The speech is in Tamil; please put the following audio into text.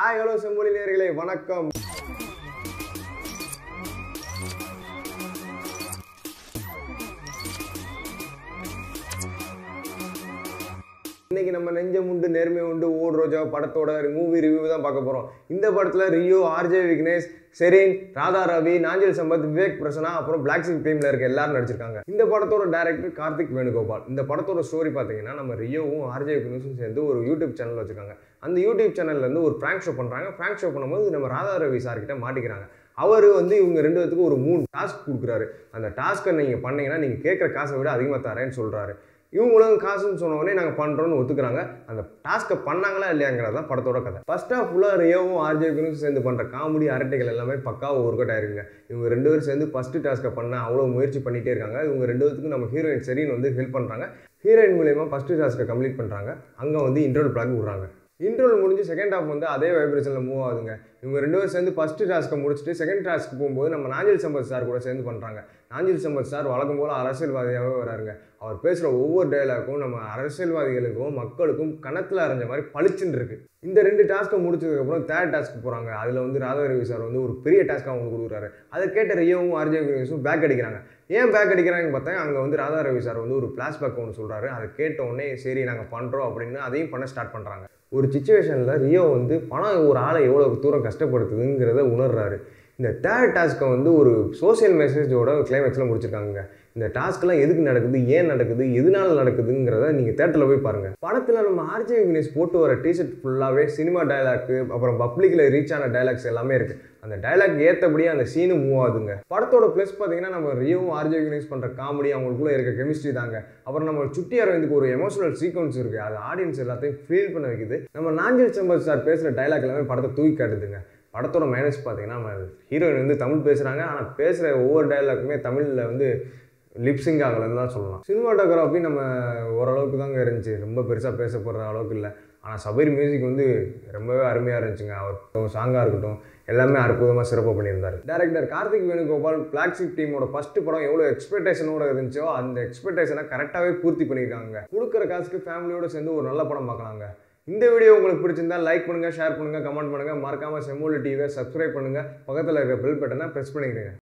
ஹாய் ஹலோ செம்மொழி நேர்களே வணக்கம் இன்னைக்கு நம்ம நெஞ்சம் உண்டு நேர்மை உண்டு ஓடு ரோஜா படத்தோட மூவி ரிவ்யூ தான் பார்க்க போகிறோம் இந்த படத்தில் ரியோ ஆர்ஜே விக்னேஷ் செரீன் ராதா ரவி நாஞ்சல் சம்பத் விவேக் பிரசனா அப்புறம் பிளாக் சிங் டீமில் இருக்க எல்லாரும் நடிச்சிருக்காங்க இந்த படத்தோட டேரக்டர் கார்த்திக் வேணுகோபால் இந்த படத்தோட ஸ்டோரி பார்த்தீங்கன்னா நம்ம ரியோவும் ஆர்ஜே விக்னேஷும் சேர்ந்து ஒரு யூடியூப் சேனல் வச்சிருக்காங்க அந்த யூடியூப் சேனல்லேருந்து ஒரு ஃப்ராங்க் ஷோ பண்ணுறாங்க ஃப்ராங்க் ஷோ பண்ணும்போது நம்ம ராதா ரவி சார் கிட்ட மாட்டிக்கிறாங்க அவர் வந்து இவங்க ரெண்டு பேத்துக்கும் ஒரு மூணு டாஸ்க் கொடுக்குறாரு அந்த டாஸ்க்கை நீங்கள் பண்ணீங்கன்னா நீங்கள் கேட்குற காசை விட அதிகமாக தரேன்னு சொல்கிறாரு இவங்களும் காசுன்னு சொன்ன உடனே நாங்கள் பண்ணுறோன்னு ஒத்துக்கிறாங்க அந்த டாஸ்க்கை பண்ணாங்களா இல்லையாங்கிறது தான் படத்தோட கதை ஃபர்ஸ்ட் ஆஃப் ஃபுல்லாக ரியோவும் ஆர்ஜேக்கும் சேர்ந்து பண்ணுற காமெடி அரட்டைகள் எல்லாமே பக்காவாக ஒர்க் அவுட் ஆயிருக்குங்க இவங்க ரெண்டு பேரும் சேர்ந்து ஃபஸ்ட்டு டாஸ்க்கை பண்ண அவ்வளோ முயற்சி பண்ணிகிட்டே இருக்காங்க இவங்க ரெண்டு பேத்துக்கும் நம்ம ஹீரோயின் சரின்னு வந்து ஹெல்ப் பண்ணுறாங்க ஹீரோயின் மூலயமா ஃபஸ்ட்டு டாஸ்க்கை கம்ப்ளீட் பண்ணுறாங்க அங்கே வந்து இன்டர்வல் பிளாக் விட்றாங்க இன்டர்வல் முடிஞ்சு செகண்ட் ஹாஃப் வந்து அதே வைப்ரேஷனில் மூவ் ஆகுதுங்க இவங்க ரெண்டு பேரும் சேர்ந்து ஃபஸ்ட்டு டாஸ்க்கை முடிச்சுட்டு செகண்ட் டாஸ்க்கு போகும்போது நம்ம நாஞ்சில் சம்பத் சார் கூட சேர்ந்து பண்ணுறாங்க நாஞ்சில் சம்பத் சார் வழக்கம் போல் அரசியல்வாதியாகவே வராருங்க அவர் பேசுகிற ஒவ்வொரு டைலாக்கும் நம்ம அரசியல்வாதிகளுக்கும் மக்களுக்கும் கணத்தில் அரைஞ்ச மாதிரி பளிச்சுன்னு இருக்கு இந்த ரெண்டு டாஸ்க்கை முடிச்சதுக்கப்புறம் தேர்ட் டாஸ்க்கு போகிறாங்க அதில் வந்து ராதாரவி சார் வந்து ஒரு பெரிய டாஸ்க் அவங்களுக்கு கொடுக்குறாரு அதை கேட்ட ரியோவும் ஆர்ஜே விக்னேஷும் பேக் அடிக்கிறாங்க ஏன் பேக் அடிக்கிறாங்கன்னு பார்த்தா அங்கே வந்து ராதாரவி சார் வந்து ஒரு ஃப்ளாஷ்பேக் ஒன்று சொல்கிறாரு அதை கேட்ட உடனே சரி நாங்கள் பண்ணுறோம் அப்படின்னு அதையும் பண்ண ஸ்டார்ட் பண்ணுறாங்க ஒரு சுச்சுவேஷனில் ரியோ வந்து பணம் ஒரு ஆளை எவ்வளோ தூரம் கஷ்டப்படுத்துதுங்கிறத உணர்றாரு இந்த தேர்ட் டாஸ்க்கை வந்து ஒரு சோஷியல் மெசேஜோட கிளைமேக்ஸில் முடிச்சிருக்காங்க இந்த டாஸ்க்லாம் எதுக்கு நடக்குது ஏன் நடக்குது எதனால நடக்குதுங்கிறத நீங்கள் தேட்டரில் போய் பாருங்கள் படத்தில் நம்ம ஆர்ஜே விக்னேஷ் போட்டு வர டிஷர்ட் ஃபுல்லாகவே சினிமா டைலாக்கு அப்புறம் பப்ளிக்கில் ரீச் ஆன டைலாக்ஸ் எல்லாமே இருக்குது அந்த டைலாக் ஏற்றபடியே அந்த சீனு மூவ் ஆகுதுங்க படத்தோட ப்ளஸ் பார்த்தீங்கன்னா நம்ம ரியோவும் ஆர்ஜே விக்னேஷ் பண்ணுற காமெடி அவங்களுக்குள்ள இருக்க கெமிஸ்ட்ரி தாங்க அப்புறம் நம்ம சுட்டி அரவிந்துக்கு ஒரு எமோஷனல் சீக்வன்ஸ் இருக்குது அது ஆடியன்ஸ் எல்லாத்தையும் ஃபீல் பண்ண வைக்குது நம்ம நாஞ்சல் சம்பத் சார் பேசுகிற டைலாக் எல்லாமே படத்தை தூக்கி காட்டுதுங்க படத்தோட மைனஸ் பார்த்தீங்கன்னா நம்ம ஹீரோயின் வந்து தமிழ் பேசுகிறாங்க ஆனால் பேசுகிற ஒவ்வொரு டைலாக்குமே தமிழில் வந்து லிப்ஸிங் ஆகலைன்னு தான் சொல்லலாம் சினிமாட்டோகிராஃபி நம்ம ஓரளவுக்கு தாங்க இருந்துச்சு ரொம்ப பெருசாக பேசப்படுற அளவுக்கு இல்லை ஆனால் சபீர் மியூசிக் வந்து ரொம்பவே அருமையாக இருந்துச்சுங்க அவர் சாங்காக இருக்கட்டும் எல்லாமே அற்புதமாக சிறப்பாக பண்ணியிருந்தார் டேரக்டர் கார்த்திக் வேணுகோபால் பிளாக்ஷிப் டீமோட ஃபர்ஸ்ட் படம் எவ்வளோ எக்ஸ்பெக்டேஷனோட இருந்துச்சோ அந்த எக்ஸ்பெக்டேஷனை கரெக்டாகவே பூர்த்தி பண்ணியிருக்காங்க கொடுக்குற காசுக்கு ஃபேமிலியோட சேர்ந்து ஒரு நல்ல படம் பார்க்கலாங்க இந்த வீடியோ உங்களுக்கு பிடிச்சிருந்தா லைக் பண்ணுங்கள் ஷேர் பண்ணுங்கள் கமெண்ட் பண்ணுங்கள் மறக்காமல் செம்மொழி டிவியை சப்ஸ்கிரைப் பண்ணுங்கள் பக்கத்தில் இருக்கிற பெல் பட்டனை ப்ரெஸ் பண்ணிக்கிறேங்க